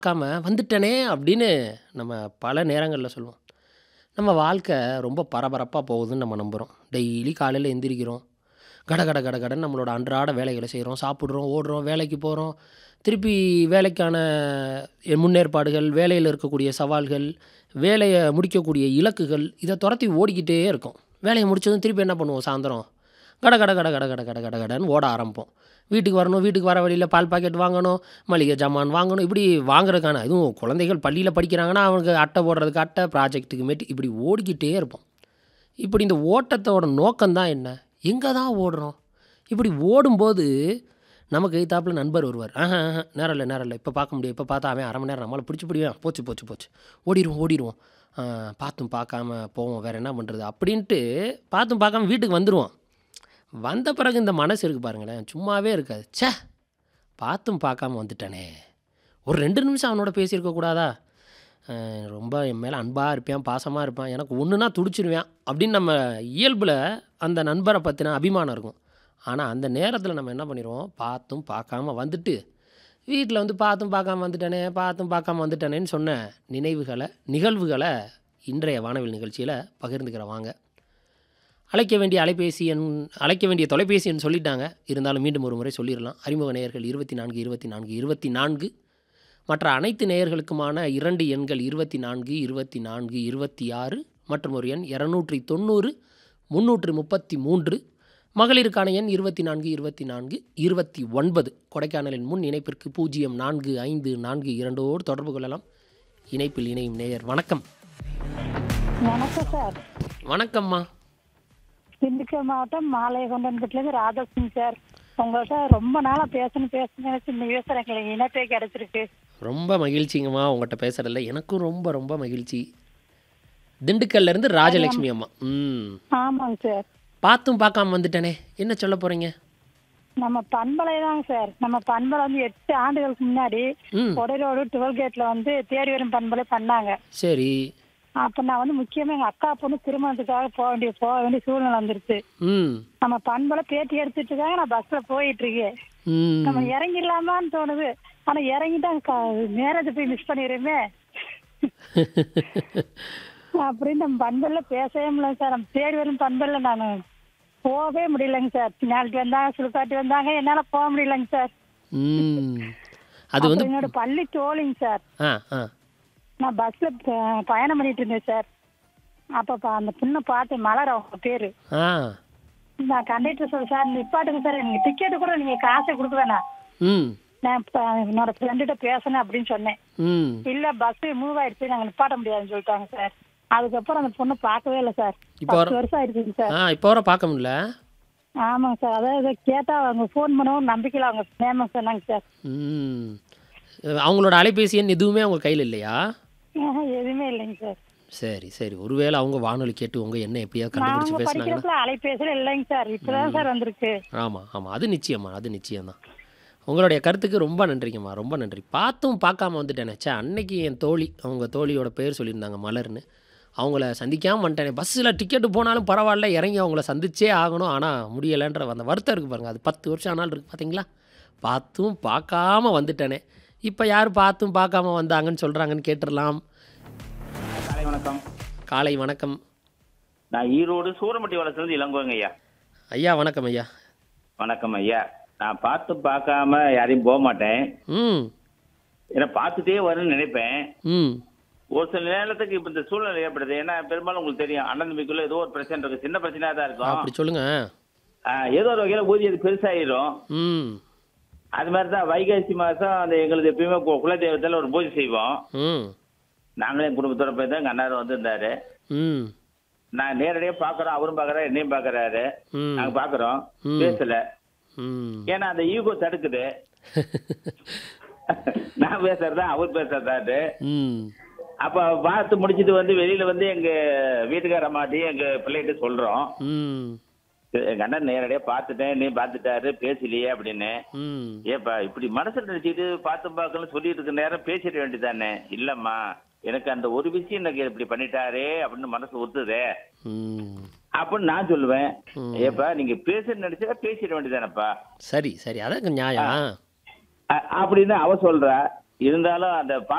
பார்க்காம வந்துட்டனே அப்படின்னு நம்ம பல நேரங்களில் சொல்லுவோம் நம்ம வாழ்க்கை ரொம்ப பரபரப்பாக போகுதுன்னு நம்ம நம்புகிறோம் டெய்லி காலையில் எந்திரிக்கிறோம் கட கட கட கடன்னு நம்மளோட அன்றாட வேலைகளை செய்கிறோம் சாப்பிட்றோம் ஓடுறோம் வேலைக்கு போகிறோம் திருப்பி வேலைக்கான முன்னேற்பாடுகள் வேலையில் இருக்கக்கூடிய சவால்கள் வேலையை முடிக்கக்கூடிய இலக்குகள் இதை துரத்தி ஓடிக்கிட்டே இருக்கும் வேலையை முடிச்சதும் திருப்பி என்ன பண்ணுவோம் சாயந்தரம் கட கட கட கட கட கட கட கடன்னு ஓட ஆரம்பிப்போம் வீட்டுக்கு வரணும் வீட்டுக்கு வர வழியில் பால் பாக்கெட் வாங்கணும் மளிகை ஜாமான் வாங்கணும் இப்படி வாங்குறதுக்கான இதுவும் குழந்தைகள் பள்ளியில் படிக்கிறாங்கன்னா அவனுக்கு அட்டை போடுறதுக்கு அட்டை ப்ராஜெக்ட்டுக்கு மேட்டு இப்படி ஓடிக்கிட்டே இருப்போம் இப்படி இந்த ஓட்டத்தோட நோக்கம்தான் என்ன எங்கே தான் ஓடுறோம் இப்படி ஓடும்போது நமக்கு எய்த்தாப்புல நண்பர் வருவார் ஆஹா ஆஹா நேரம் இல்லை நேரம் இல்லை இப்போ பார்க்க முடியும் இப்போ பார்த்தா அவன் அரை மணி நேரம் நம்மளால் பிடிச்சி பிடிவேன் போச்சு போச்சு போச்சு ஓடிடுவோம் ஓடிடுவோம் ஆ, பார்த்தும் பார்க்காம போவோம் வேறு என்ன பண்ணுறது அப்படின்ட்டு பார்த்தும் பார்க்காம வீட்டுக்கு வந்துடுவோம் வந்த பிறகு இந்த மனசு இருக்குது பாருங்களேன் சும்மாவே இருக்காது ச்சே பார்த்தும் பார்க்காம வந்துட்டானே ஒரு ரெண்டு நிமிஷம் அவனோட பேசியிருக்க கூடாதா அஹ் ரொம்ப என் மேலே அன்பாக இருப்பேன் பாசமாக இருப்பான் எனக்கு ஒன்றுனா துடிச்சிருவேன் அப்படின்னு நம்ம இயல்பில் அந்த நண்பரை பற்றின அபிமானம் இருக்கும் ஆனால் அந்த நேரத்தில் நம்ம என்ன பண்ணிடுவோம் பார்த்தும் பார்க்காம வந்துட்டு வீட்டில் வந்து பார்த்தும் பார்க்காம வந்துட்டானே பார்த்தும் பார்க்காம வந்துட்டானேன்னு சொன்ன நினைவுகளை நிகழ்வுகளை இன்றைய வானவில் நிகழ்ச்சியில் பகிர்ந்துக்கிறேன் வாங்க அழைக்க வேண்டிய அலைபேசி எண் அழைக்க வேண்டிய தொலைபேசி எண் சொல்லிட்டாங்க இருந்தாலும் மீண்டும் ஒரு முறை சொல்லிடலாம் அறிமுக நேயர்கள் இருபத்தி நான்கு இருபத்தி நான்கு இருபத்தி நான்கு மற்ற அனைத்து நேயர்களுக்குமான இரண்டு எண்கள் இருபத்தி நான்கு இருபத்தி நான்கு இருபத்தி ஆறு மற்றும் ஒரு எண் இரநூற்றி தொண்ணூறு முந்நூற்று முப்பத்தி மூன்று மகளிருக்கான எண் இருபத்தி நான்கு இருபத்தி நான்கு இருபத்தி ஒன்பது கொடைக்கானலின் முன் இணைப்பிற்கு பூஜ்ஜியம் நான்கு ஐந்து நான்கு இரண்டோடு தொடர்பு கொள்ளலாம் இணைப்பில் இணையும் நேயர் வணக்கம் வணக்கம் சார் வணக்கம்மா திண்டுக்கல் மாவட்டம் மாலையகொண்டன்பட்டிலேருந்து ராதாசிங் சார் உங்கள்கிட்ட ரொம்ப நாளா பேசணும் பேசணும் நினைச்சு இந்த விவசாயம் எங்களுக்கு இணைப்பே கிடைச்சிருக்கு ரொம்ப மகிழ்ச்சிங்கம்மா உங்கள்கிட்ட பேசுகிறதில்ல எனக்கும் ரொம்ப ரொம்ப மகிழ்ச்சி திண்டுக்கல்ல இருந்து ராஜலட்சுமி அம்மா ம் ஆமாங்க சார் பார்த்தும் பார்க்காம வந்துட்டேனே என்ன சொல்ல போகிறீங்க நம்ம பண்பலை தாங்க சார் நம்ம பண்பலை வந்து எட்டு ஆண்டுகளுக்கு முன்னாடி ம் கொடைரோடு டோல்கேட்ல வந்து தேடி வரும் பண்பலை பண்ணாங்க சரி அப்ப நான் வந்து முக்கியமா எங்க அக்கா பொண்ணு திருமணத்துக்காக போக வேண்டிய போக வேண்டிய சூழ்நிலை வந்துருச்சு ம் நம்ம பண்பலை பேட்டி எடுத்துட்டு தாங்க நான் பஸ்ல போயிட்டு இருக்கேன் ம் நம்ம இறங்கிடலாமான்னு தோணுது ஆனா இறங்கிட்டா மேரேஜ் போய் மிஸ் பண்ணிடுறோமே அப்படின்னு நம்ம பண்பல்ல பேசவே முடியல சார் நம்ம தேடி வரும் பண்பல்ல நான் போகவே முடியலங்க சார் நாளைக்கு வந்தாங்க சுடுகாட்டி வந்தாங்க என்னால போக முடியலங்க சார் ம் அது வந்து அப்புறம் என்னோட பள்ளி தோழிங்க சார் ஆ ஆ நான் பஸ்ல ப- பயணம் பண்ணிட்டு இருந்தேன் சார் அப்ப பா- அந்த பொண்ணை பார்த்தேன் மலர் அவங்க பேரு ஆ நான் கண்டக்டர் சொல்ல சார் நிப்பாட்டுங்க சார் எனக்கு டிக்கெட்டு கூட நீங்க காசை கொடுக்க வேணாம் ம் நான் இப்ப என்னோட ஃப்ரெண்டுகிட்ட பேசணும் அப்படின்னு சொன்னேன் ம் இல்ல பஸ் மூவ் ஆயிடுச்சு நாங்க நிப்பாட்ட முடியாதுன்னு சொல்லிட்டாங்க சார் அதுக்கப்புறம் அந்த பொண்ணை பார்க்கவே இல்லை சார் இப்போ பத்து வருஷம் ஆயிடுச்சுங்க சார் ஆ இப்போ வர பார்க்க முடியல ஆமாங்க சார் அதாவது கேட்டா அவங்க ஃபோன் பண்ணவும் நம்பிக்கையில் அவங்க ஃபேமஸ் சொன்னாங்க சார் ம் அவங்களோட அலைபேசி எண் எதுவுமே அவங்க கையில் இல்லையா ஆஹா, எதுவுமே இல்லைங்க சார் சரி சரி ஒருவேளை அவங்க வானொலி கேட்டு உங்கள் என்ன எப்படியாவது கண்டுபிடிச்சு நாங்க பேசுனாங்கன்னா படிக்கிறப்பல அலைபேசியில் இல்லைங்க சார் இப்பதான் சார் வந்திருக்கு ஆமாம் ஆமாம் அது நிச்சயமா அது நிச்சயம்தான் உங்களுடைய கருத்துக்கு ரொம்ப நன்றிங்கம்மா ரொம்ப நன்றி பார்த்தும் பார்க்காம வந்துட்டேனே ச்சே அன்னைக்கு என் தோழி அவங்க தோழியோட பேர் சொல்லியிருந்தாங்க மலர்னு அவங்கள சந்திக்காமல் வந்துட்டேனே பஸ்ஸில் டிக்கெட்டு போனாலும் பரவாயில்ல இறங்கி அவங்கள சந்திச்சே ஆகணும் ஆனால் முடியலைன்ற அந்த வருத்தம் இருக்குது பாருங்கள் அது பத்து வருஷம் ஆனாலும் இருக்குது பார்த்தீங்களா பார்த்தும் பார்க்காம வந்துட்டேனே இப்போ யார் பார்த்தும் பார்க்காம வந்தாங்கன்னு சொல்கிறாங்கன்னு கேட்டுடலாம் காலை வணக்கம் காலை வணக்கம் நான் ஈரோடு சூரமட்டி வளர்த்துலேருந்து இளங்கோங்க ஐயா ஐயா வணக்கம் ஐயா வணக்கம் ஐயா நான் பார்த்து பார்க்காம யாரையும் போக மாட்டேன் ம் ஏன்னா பார்த்துட்டே வரும்னு நினைப்பேன் ம் ஒரு சில நேரத்துக்கு இப்போ இந்த சூழ்நிலை ஏற்படுது ஏன்னா பெரும்பாலும் உங்களுக்கு தெரியும் அண்ணன் தம்பிக்குள்ள ஏதோ ஒரு பிரச்சனை இருக்கு சின்ன பிரச்சனையா தான் இருக்கும் அப்படி சொல்லுங்கள் ஆ, ஏதோ ஒரு வகையில் ஊதியம் பெருசாயிரும் ம் அது மாதிரி தான் வைகாசி மாதம் அந்த எங்களுக்கு எப்பயுமே கு- குலதெய்வத்தில் ஒரு பூஜை செய்வோம் ம் நாங்களே என் குடும்பத்தோட போய் தான் எங்கள் அண்ணார் வந்திருந்தாரு ம் நான் நேரடியாக பார்க்குறோம் அவரும் பார்க்குறாரு என்னையும் பார்க்குறாரு ம் நாங்கள் பார்க்குறோம் ம். பேசல ம் ஏன்னா அந்த ஈகோ தடுக்குது நான் பேசுறதா அவர் பேசுறதாட்டு ம் அப்ப பார்த்து முடிச்சிட்டு வந்து வெளியில வந்து எங்க வீட்டுக்கார மாட்டி எங்க பிள்ளைகிட்ட சொல்றோம் ம் எங்க அண்ணன் நேரடியா பார்த்துட்டேன் நீ பார்த்துட்டாரு பேசலையே அப்படின்னு ம் ஏப்பா இப்படி மனசுல நினைச்சிட்டு பார்த்து பார்க்கணும் சொல்லிட்டு இருக்க நேரம் பேசிட வேண்டியதானே இல்லம்மா எனக்கு அந்த ஒரு விஷயம் எனக்கு இப்படி பண்ணிட்டாரே அப்படின்னு மனசு ஒத்துதே ம் அப்படின்னு நான் சொல்லுவேன் ம். ஏப்பா நீங்க பேச நினைச்சா பேசிட வேண்டியதானப்பா சரி சரி அதான் நியாயம் அ- அப்படின்னு அவ சொல்றா இருந்தாலும் அந்த